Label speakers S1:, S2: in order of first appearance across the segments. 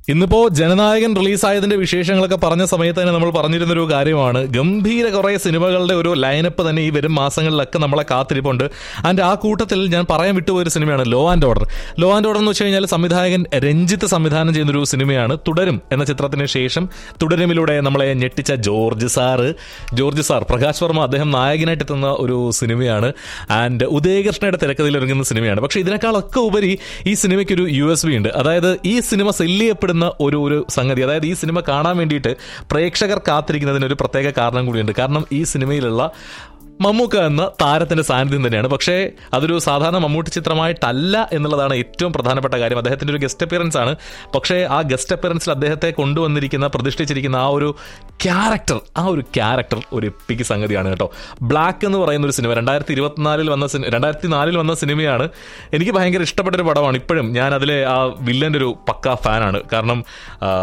S1: ഇന്നിപ്പോ ജനനായകൻ റിലീസായതിന്റെ വിശേഷങ്ങളൊക്കെ പറഞ്ഞ സമയത്ത് തന്നെ നമ്മൾ പറഞ്ഞിരുന്ന ഒരു കാര്യമാണ് ഗംഭീര കുറെ സിനിമകളുടെ ഒരു ലൈനപ്പ് തന്നെ ഈ വരും മാസങ്ങളിലൊക്കെ നമ്മളെ കാത്തിരിപ്പുണ്ട് ആൻഡ് ആ കൂട്ടത്തിൽ ഞാൻ പറയാൻ വിട്ടുപോയ ഒരു സിനിമയാണ് law and order law and order എന്ന് വെച്ച് കഴിഞ്ഞാൽ സംവിധായകൻ രഞ്ജിത്ത് സംവിധാനം ചെയ്യുന്ന ഒരു സിനിമയാണ് തുടരും എന്ന ചിത്രത്തിന് ശേഷം തുടരുമിലൂടെ നമ്മളെ ഞെട്ടിച്ച George sir George sir Prakash Varma അദ്ദേഹം നായകനായിട്ട് എത്തുന്ന ഒരു സിനിമയാണ് ആൻഡ് ഉദയകൃഷ്ണയുടെ തിരക്കഥയിൽ ഒരുങ്ങുന്ന സിനിമയാണ് പക്ഷേ ഇതിനേക്കാളൊക്കെ ഉപരി ഈ സിനിമയ്ക്ക് ഒരു യു എസ് ബി ഉണ്ട് അതായത് ഈ സിനിമ സെല്ല് ചെയ്യപ്പെടുന്ന ഒരു ഒരു സംഗതി അതായത് ഈ സിനിമ കാണാൻ വേണ്ടിയിട്ട് പ്രേക്ഷകർ കാത്തിരിക്കുന്നതിന് ഒരു പ്രത്യേക കാരണം കൂടിയുണ്ട് കാരണം ഈ സിനിമയിലുള്ള മമ്മൂക്ക എന്ന താരത്തിന്റെ സാന്നിധ്യം തന്നെയാണ് പക്ഷേ അതൊരു സാധാരണ മമ്മൂട്ടി ചിത്രമായിട്ടല്ല എന്നുള്ളതാണ് ഏറ്റവും പ്രധാനപ്പെട്ട കാര്യം അദ്ദേഹത്തിന്റെ ഒരു ഗസ്റ്റ് അപ്പിയറൻസ് ആണ് പക്ഷേ ആ ഗസ്റ്റ് അപ്പിയറൻസിൽ അദ്ദേഹത്തെ കൊണ്ടുവന്നിരിക്കുന്ന പ്രതിഷ്ഠിച്ചിരിക്കുന്ന ആ ഒരു ക്യാരക്ടർ ആ ഒരു ക്യാരക്ടർ ഒരു എപ്പിക്ക് സംഗതിയാണ് കേട്ടോ ബ്ലാക്ക് എന്ന് പറയുന്ന ഒരു സിനിമ രണ്ടായിരത്തി ഇരുപത്തിനാലിൽ വന്ന സിനിമ രണ്ടായിരത്തി നാലിൽ വന്ന സിനിമയാണ് എനിക്ക് ഭയങ്കര ഇഷ്ടപ്പെട്ട ഒരു പടമാണ് ഇപ്പോഴും ഞാൻ അതിലെ ആ വില്ലൻ്റെ ഒരു പക്ക ഫാനാണ് കാരണം ആ,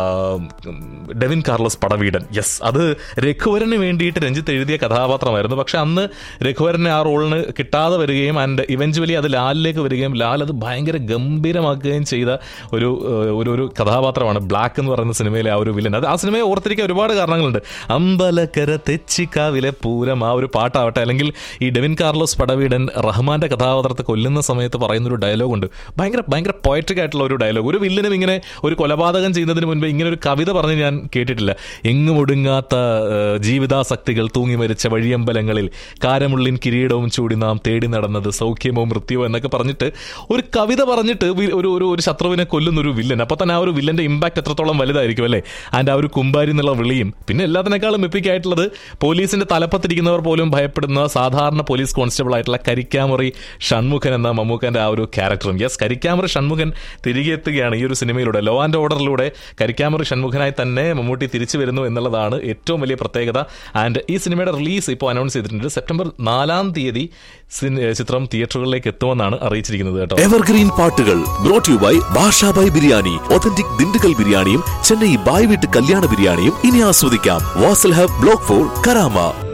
S1: ഡെവിൻ കാർലോസ് പടവീടൻ യെസ് അത് രഘുവരന് വേണ്ടിയിട്ട് രഞ്ജിത്ത് എഴുതിയ കഥാപാത്രമായിരുന്നു പക്ഷെ അന്ന് രഘുവരനെ ആ റോളിന് കിട്ടാതെ വരികയും ആൻഡ് ഇവഞ്ച്വലി അത് ലാലിലേക്ക് വരികയും ലാൽ അത് ഭയങ്കര ഗംഭീരമാക്കുകയും ചെയ്ത ഒരു ഏഹ്, ഒരു ഒരു കഥാപാത്രമാണ് ബ്ലാക്ക് എന്ന് പറയുന്ന സിനിമയിലെ ആ ഒരു വില്ലൻ അത് ആ സിനിമയെ ഓർത്തിരിക്കാൻ ഒരുപാട് കാരണങ്ങളുണ്ട് അമ്പലക്കര തെച്ചിക്കാവിലെ പൂരം ആ ഒരു പാട്ടാവട്ടെ അല്ലെങ്കിൽ ഈ ഡെവിൻ കാർലോസ് പടവീടൻ റഹ്മാന്റെ കഥാപാത്രത്തെ കൊല്ലുന്ന സമയത്ത് പറയുന്ന ഒരു ഡയലോഗ് ഉണ്ട് ഭയങ്കര ഭയങ്കര പോയട്രിക് ആയിട്ടുള്ള ഒരു ഡയലോഗ് ഒരു വില്ലനും ഇങ്ങനെ ഒരു കൊലപാതകം ചെയ്യുന്നതിന് മുൻപ് ഇങ്ങനെ ഒരു കവിത പറഞ്ഞ് ഞാൻ കേട്ടിട്ടില്ല എങ്ങും ഒടുങ്ങാത്ത ഏഹ്, ജീവിതാസക്തികൾ തൂങ്ങി മരിച്ച വഴിയമ്പലങ്ങളിൽ കാരമുള്ളിൻ കിരീടവും ചൂടി നാം തേടി നടന്നത് സൗഖ്യമോ മൃത്യുവോ എന്നൊക്കെ പറഞ്ഞിട്ട് ഒരു കവിത പറഞ്ഞിട്ട് വി- ഒരു ഒരു ഒരു ശത്രുവിനെ കൊല്ലുന്ന ഒരു വില്ലൻ അപ്പൊ തന്നെ ആ ഒരു വില്ലന്റെ ഇമ്പാക്ട് എത്രത്തോളം വലുതായിരിക്കും അല്ലേ ആൻഡ് ആ ഒരു കുമ്പാരി എന്നുള്ള വിളിയും പിന്നെ എല്ലാത്തിനേക്കാളും എപ്പിക്കായിട്ടുള്ളത് പോലീസിന്റെ തലപ്പത്തിരിക്കുന്നവർ പോലും ഭയപ്പെടുന്ന സാധാരണ പോലീസ് കോൺസ്റ്റബിൾ ആയിട്ടുള്ള കരിക്കാമുറി ഷൺമുഖൻ എന്ന മമ്മൂക്കന്റെ ആ ഒരു ക്യാരക്ടറും യെസ് കരിക്കാമുറി ഷൺമുഖൻ തിരികെ എത്തുകയാണ് ഈ ഒരു സിനിമയിലൂടെ ലോ ആൻഡ് ഓർഡറിലൂടെ കരിക്കാമുറി ഷൺമുഖനായി തന്നെ മമ്മൂട്ടി തിരിച്ചു വരുന്നു എന്നുള്ളതാണ് ഏറ്റവും വലിയ പ്രത്യേകത ആൻഡ് ഈ സിനിമയുടെ റിലീസ് ഇപ്പോൾ അനൗൺസ് ചെയ്തിട്ടുണ്ട് സെപ്റ്റംബർ നാലാം തീയതി സിനി- ചിത്രം തിയേറ്ററുകളിലേക്ക് എത്തുമെന്നാണ് അറിയിച്ചിരിക്കുന്നത് കേട്ടോ
S2: എവർഗ്രീൻ പാട്ടുകൾ brought you by Basha by biryani authentic Dindigul ബിരിയാണിയും ചെന്നൈ ബായ് വീട്ട് കല്യാണ ബിരിയാണിയും ഇനി ആസ്വദിക്കാം Vasal hub block four Karama